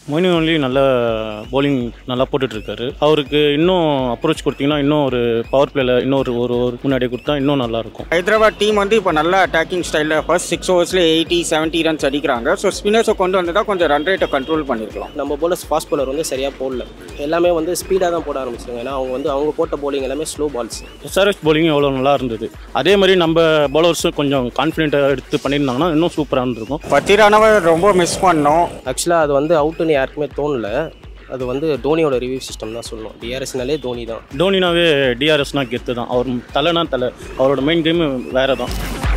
Moeen only நல்ல bowling நல்லா போட்டுட்ருக்காரு அவருக்கு இன்னும் அப்ரோச் கொடுத்தீங்கன்னா இன்னும் ஒரு பவர் பிளேயில் இன்னும் ஒரு ஒரு ஒரு முன்னாடி கொடுத்தா இன்னும் நல்லாயிருக்கும் ஹைதராபாத் டீம் வந்து இப்போ நல்ல அட்டாக்கிங் ஸ்டைலில் ஃபர்ஸ்ட் சிக்ஸ் ஓவர்ஸில் எயிட்டி செவன்ட்டி ரன்ஸ் அடிக்கிறாங்க ஸோ ஸ்பின்னர்ஸை கொண்டு வந்ததா கொஞ்சம் ரன் ரேட்டை கண்ட்ரோல் பண்ணியிருக்கலாம் நம்ம bowlers ஃபாஸ்ட் bowler வந்து சரியாக போடல எல்லாமே வந்து ஸ்பீடாக தான் போட ஆரம்பிச்சிருங்க ஏன்னா அவங்க வந்து அவங்க போட்ட bowling எல்லாமே ஸ்லோ பால்ஸ் எஸ்ஆர்எஸ் bowling எவ்வளோ நல்லா இருந்தது அதே மாதிரி நம்ம பவுலர்ஸும் கொஞ்சம் கான்ஃபிடென்ட்டாக எடுத்து பண்ணியிருந்தாங்கன்னா இன்னும் சூப்பராக இருந்திருக்கும் பத்திரானவை ரொம்ப மிஸ் பண்ணோம் ஆக்சுவலாக அது வந்து அவுட்டுன்னு யாருக்குமே தோணல அது வந்து தோனியோட ரிவ்யூ சிஸ்டம் தான் சொல்லணும் டிஆர்எஸ்னாலே தோனி தான் டோனினாவே டிஆர்எஸ்னா கெத்து தான் அவர் தலைனா தலை அவரோட மெயின் கேம் வேறு தான்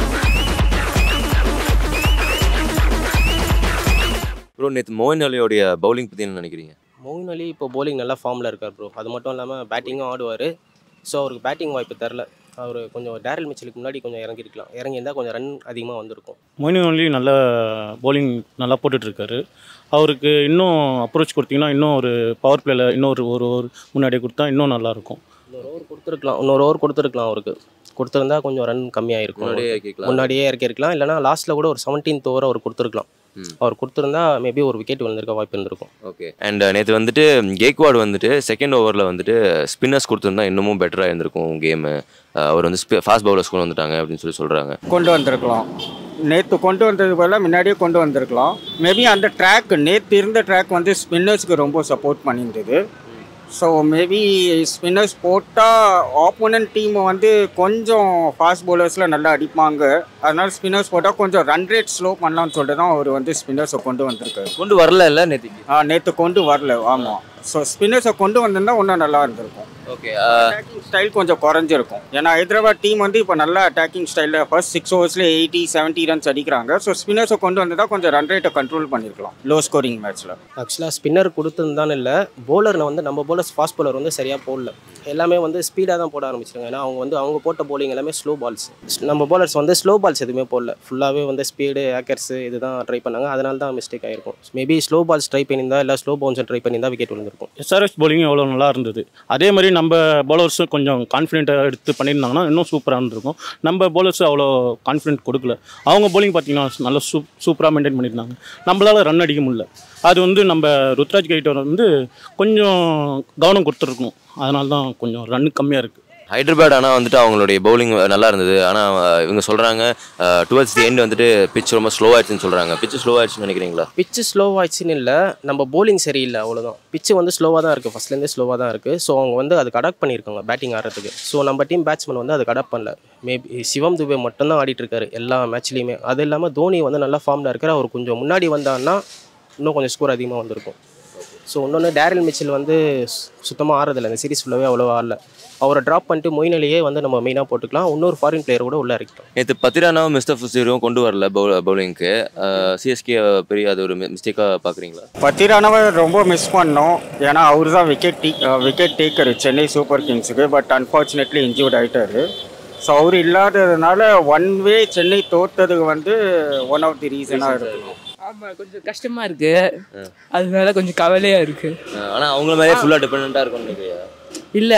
ப்ரோ நேற்று மோகன் அலியோடைய பவுலிங் பற்றி என்ன நினைக்கிறீங்க மோயின் அலி இப்போ bowling நல்லா ஃபார்மில் இருக்கார் ப்ரோ அது மட்டும் இல்லாமல் பேட்டிங்கும் ஆடுவார் ஸோ அவருக்கு பேட்டிங் வாய்ப்பு தரல அவர் கொஞ்சம் டேரல் மிச்சலுக்கு முன்னாடி கொஞ்சம் இறங்கிருக்கலாம் இறங்கியிருந்தால் கொஞ்சம் ரன் அதிகமாக வந்திருக்கும் மொயின் ஒன்லி நல்ல bowling நல்லா போட்டுட்ருக்காரு அவருக்கு இன்னும் அப்ரோச் கொடுத்தீங்கன்னா இன்னும் ஒரு பவர் பிளேயில் இன்னும் ஒரு ஒரு ஒரு முன்னாடி கொடுத்தா இன்னும் நல்லாயிருக்கும் இன்னொரு ஓவர் கொடுத்துருக்கலாம் இன்னொரு ஓவர் கொடுத்துருக்கலாம் அவருக்கு கொடுத்துருந்தா கொஞ்சம் ரன் கம்மியாக இருக்கும் முன்னாடியே கேட்கலாம் முன்னாடியே இறக்கிருக்கலாம் இல்லைனா லாஸ்ட்டில் கூட ஒரு செவன்டீன்த் ஓவர் அவர் கொடுத்துருக்கலாம் ம். அவர் கொடுத்துருந்தா மேபி ஒரு விக்கெட் விழுந்திருக்க வாய்ப்பு இருந்திருக்கும் ஓகே அண்ட் நேற்று வந்துட்டு கேக்வாட் வந்துட்டு செகண்ட் ஓவரில் வந்துட்டு ஸ்பின்னர்ஸ் கொடுத்துருந்தா இன்னமும் பெட்டராக இருந்திருக்கும் கேமு அவர் வந்து ஃபாஸ்ட் பவுலர்ஸ் கொண்டு வந்துட்டாங்க அப்படின்னு சொல்லி சொல்கிறாங்க கொண்டு வந்திருக்கலாம் நேற்று கொண்டு வந்தது போல முன்னாடியே கொண்டு வந்திருக்கலாம் மேபி அந்த ட்ராக் நேற்று இருந்த ட்ராக் வந்து ஸ்பின்னர்ஸ்க்கு ரொம்ப சப்போர்ட் பண்ணியிருந்தது ஸோ மேபி ஸ்பின்னர்ஸ் போட்டால் ஆப்போனன்ட் டீம் வந்து கொஞ்சம் ஃபாஸ்ட் பவுலர்ஸில் நல்லா அடிப்பாங்க அதனால ஸ்பின்னர்ஸ் போட்டால் கொஞ்சம் ரன் ரேட் ஸ்லோ பண்ணலாம்னு சொல்லிட்டு தான் அவர் வந்து ஸ்பின்னர்ஸை கொண்டு வந்திருக்காரு கொண்டு வரல இல்லை நேற்றுக்கு ஆ நேற்று கொண்டு வரல ஆமாம் ஸோ ஸ்பின்னர்ஸை கொண்டு வந்திருந்தா இன்னும் நல்லா இருந்திருக்கும் ஓகே அட்டாக்கிங் ஸ்டைல் கொஞ்சம் குறைஞ்சிருக்கும் ஏன்னா ஹைதராபாத் டீம் வந்து இப்போ நல்ல அட்டாக்கிங் ஸ்டைலில் ஃபர்ஸ்ட் சிக்ஸ் ஓவர்ஸில் எயிட்டி செவன்ட்டி ரன்ஸ் அடிக்கிறாங்க ஸோ ஸ்பின்னர்ஸை கொண்டு வந்ததா கொஞ்சம் ரன் ரேட்டை கண்ட்ரோல் பண்ணியிருக்கலாம் லோ ஸ்கோரிங் மேட்ச்சில் ஆக்சுவலாக ஸ்பின்னர் கொடுத்துருந்தான்னு இல்லை bowler வந்து நம்ம bowlers ஃபாஸ்ட் bowler வந்து சரியாக போடல எல்லாமே வந்து ஸ்பீடாக தான் போட ஆரம்பிச்சிருங்க ஏன்னா அவங்க வந்து அவங்க போட்ட bowling எல்லாமே ஸ்லோ பால்ஸ் நம்ம bowlers வந்து ஸ்லோ பால்ஸ் எதுவுமே போடல ஃபுல்லாகவே வந்து ஸ்பீடு ஏக்கர்ஸ் இதுதான் ட்ரை பண்ணாங்க அதனால தான் மிஸ்டேக் ஆயிருக்கும் மேபி ஸ்லோ பால்ஸ் ட்ரை பண்ணியிருந்தா இல்லை ஸ்லோ பவுன்ஸை ட்ரை பண்ணியிருந்தா விக்கெட் விழுந்திருக்கும் எஸ்ஆர்எஸ் bowling எவ்வளோ நல்லா இருந்தது அதே மாதிரி நம்ம பவுலர்ஸும் கொஞ்சம் கான்ஃபிடென்ட்டாக எடுத்து பண்ணியிருந்தாங்கன்னா இன்னும் சூப்பராக இருந்திருக்கும் நம்ம பவுலர்ஸ் அவ்வளோ கான்ஃபிடென்ட் கொடுக்கல அவங்க bowling பார்த்தீங்கன்னா நல்லா சூப் சூப்பராக மெயின்டைன் பண்ணியிருந்தாங்க நம்மளால ரன் அடிக்க முடியல அது வந்து நம்ம ருத்ராஜ் கைட்டர் வந்து கொஞ்சம் கவனம் கொடுத்துருக்கணும் அதனால தான் கொஞ்சம் ரன் கம்மியாக இருக்குது ஹைதராபாத் ஆனால் வந்துட்டு அவங்களுடைய பவுலிங் நல்லா இருந்தது ஆனால் இவங்க சொல்கிறாங்க டுவெல்த் தி எண்ட் வந்துட்டு பிச் ரொம்ப ஸ்லோ ஆயிடுச்சுன்னு சொல்கிறாங்க பிச் ஸ்லோ ஆயிடுச்சுன்னு நினைக்கிறீங்களா பிச்சு ஸ்லோவாகிடுச்சின்னு இல்லை நம்ம bowling சரியில்லை அவ்வளோதான் பிச்சு வந்து ஸ்லோவாக தான் இருக்குது ஃபஸ்ட்லேருந்தே ஸ்லோவாக தான் இருக்குது ஸோ அவங்க வந்து அதுக்கு அடாப்ட் பண்ணியிருக்காங்க பேட்டிங் ஆடுறதுக்கு ஸோ நம்ம டீம் பேட்ஸ்மேன் வந்து அதுக்கு அடாப்ட் பண்ணல மேபி சிவம் துபே மட்டும்தான் ஆடிட்டு இருக்காரு எல்லா மேட்ச்லேயுமே அது இல்லாமல் தோனி வந்து நல்லா ஃபார்மில் இருக்கார் அவர் கொஞ்சம் முன்னாடி வந்தான்னா இன்னும் கொஞ்சம் ஸ்கோர் அதிகமாக வந்திருக்கும் ஸோ இன்னொன்று டேரில் மிச்சல் வந்து சுத்தமாக ஆடுறதில்ல இந்த சீரிஸ் ஃபுல்லாகவே அவ்வளோவா ஆடல அவரை ட்ராப் பண்ணிட்டு மொயினிலேயே வந்து நம்ம மெயினாக போட்டுக்கலாம் இன்னொரு ஃபாரின் பிளேயர் கூட உள்ளே இறக்கிட்டோம் நேற்று பத்திரானாவும் மிஸ்டர் ஃபுசீரும் கொண்டு வரல பவுல் பவுலிங்க்கு சிஎஸ்கே பெரிய அது ஒரு மிஸ்டேக்காக பார்க்குறீங்களா பத்திரானவை ரொம்ப மிஸ் பண்ணோம் ஏன்னா அவர் தான் wicket the wicket taker Chennai super கிங்ஸுக்கு பட் அன்ஃபார்ச்சுனேட்லி இன்ஜூர்ட் ஆகிட்டாரு ஸோ அவர் இல்லாததுனால ஒன் வே சென்னை தோத்ததுக்கு வந்து ஒன் ஆஃப் தி ரீசனாக இருக்கும் ஆமாம் கொஞ்சம் கஷ்டமாக இருக்கு அதனால கொஞ்சம் கவலையாக இருக்கு ஆனால் அவங்கள மாதிரியே ஃபுல்லாக டிபெண்ட்டாக இருக்கும்னு நினைக்கிறியா இல்லை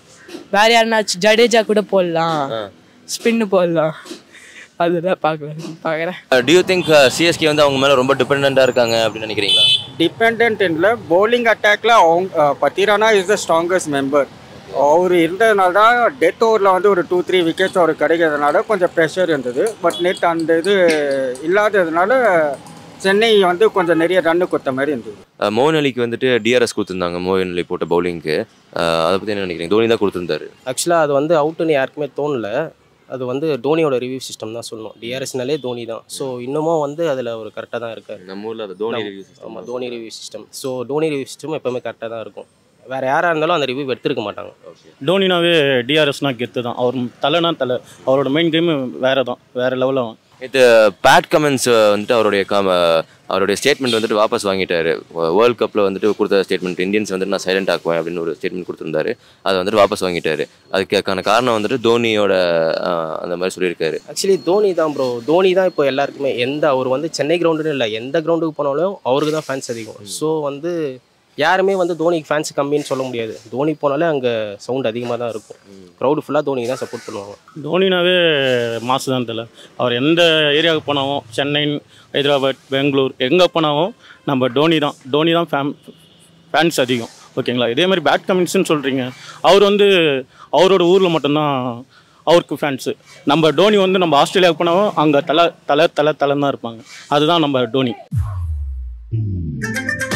வேற யாருனாச்சும் ஜடேஜா கூட போடலாம் ஸ்பின்னு போடலாம் அதுதான் பார்க்கலாம் பார்க்குறேன் டு யூ திங்க் சிஎஸ்கே வந்து அவங்க மேலே ரொம்ப டிபெண்ட்டாக இருக்காங்க அப்படின்னு நினைக்கிறீங்களா டிபெண்ட் இல்லை bowling அட்டாக்ல அவங்க Pathirana is the strongest member அவர் இருந்ததுனால தான் டெத் ஓவரில் வந்து ஒரு டூ த்ரீ விக்கெட்ஸ் அவர் கிடைக்கிறதுனால கொஞ்சம் ப்ரெஷர் இருந்தது பட் நேற்று அந்த இது இல்லாததுனால சென்னை வந்து கொஞ்சம் நிறைய ரன்னு கொடுத்த மாதிரி இருந்தது அஹ் மோகன் அலிக்கு வந்துட்டு டிஆர்எஸ் கொடுத்துருந்தாங்க மோகன் அலி போட்ட பவுலிங்க்கு அதை பற்றி என்ன நினைக்கிறீங்க தோனி தான் கொடுத்துருந்தாரு ஆக்சுவலாக அது வந்து அவுட்டுன்னு யாருக்குமே தோணல அது வந்து டோனியோட ரிவ்யூ சிஸ்டம் தான் சொல்லணும் டிஆர்எஸ்னாலே தோனி தான் ஸோ இன்னமும் வந்து அதில் ஒரு கரெக்டாக தான் இருக்கார் நம்ம ஊரில் அது தோனி ரிவ்யூ ஆமாம் Dhoni review system so Dhoni review system எப்போவுமே கரெக்டாக தான் இருக்கும் வேறு யாராக இருந்தாலும் அந்த ரிவ்யூ எடுத்திருக்க மாட்டாங்க டோனினாவே டிஆர்எஸ்னா கெத்து தான் அவர் தலைனா தலை அவரோட மெயின் கேம் வேறு தான் வேறு லெவலில் நேற்று பேட் கமெண்ட்ஸ் வந்துட்டு அவருடைய காம அவருடைய ஸ்டேட்மெண்ட் வந்துட்டு வாபஸ் வாங்கிட்டாரு வேர்ல்ட் கப்பில் வந்துட்டு கொடுத்த ஸ்டேட்மெண்ட் இந்தியன்ஸ் வந்துட்டு நான் சைலண்ட் ஆக்குவேன் அப்படின்னு ஒரு ஸ்டேட்மெண்ட் கொடுத்துருந்தாரு அதை வந்துட்டு வாபஸ் வாங்கிட்டாரு அதுக்கான காரணம் வந்துட்டு தோனியோட அஹ், அந்த மாதிரி சொல்லியிருக்காரு ஆக்சுவலி தோனி தான் ப்ரோ தோனி தான் இப்போ எல்லாருக்குமே எந்த அவர் வந்து சென்னை கிரவுண்டுன்னு இல்லை எந்த கிரவுண்டுக்கு போனாலும் அவருக்கு தான் ஃபேன்ஸ் அதிகம் ஸோ வந்து யாருமே வந்து தோனிக்கு ஃபேன்ஸ் கம்மின்னு சொல்ல முடியாது தோனி போனாலே அங்கே சவுண்ட் அதிகமாக தான் இருக்கும் க்ரௌடு ஃபுல்லாக தோனிக்கு தான் சப்போர்ட் பண்ணுவாங்க தோனினாவே மாசு தான் தெரியல அவர் எந்த ஏரியாவுக்கு போனாலும் சென்னை ஹைதராபாத் பெங்களூர் எங்கே போனாலும் நம்ம டோனி தான் டோனி தான் ஃபேம் ஃபேன்ஸ் அதிகம் ஓகேங்களா இதே மாதிரி பேட் கமின்ஸ்னு சொல்கிறீங்க அவர் வந்து அவரோட ஊரில் மட்டும்தான் அவருக்கு ஃபேன்ஸு நம்ம டோனி வந்து நம்ம ஆஸ்திரேலியாவுக்கு போனாலும் அங்கே தலை தலை தலை தலைன்னு தான் இருப்பாங்க அதுதான் நம்ம டோனி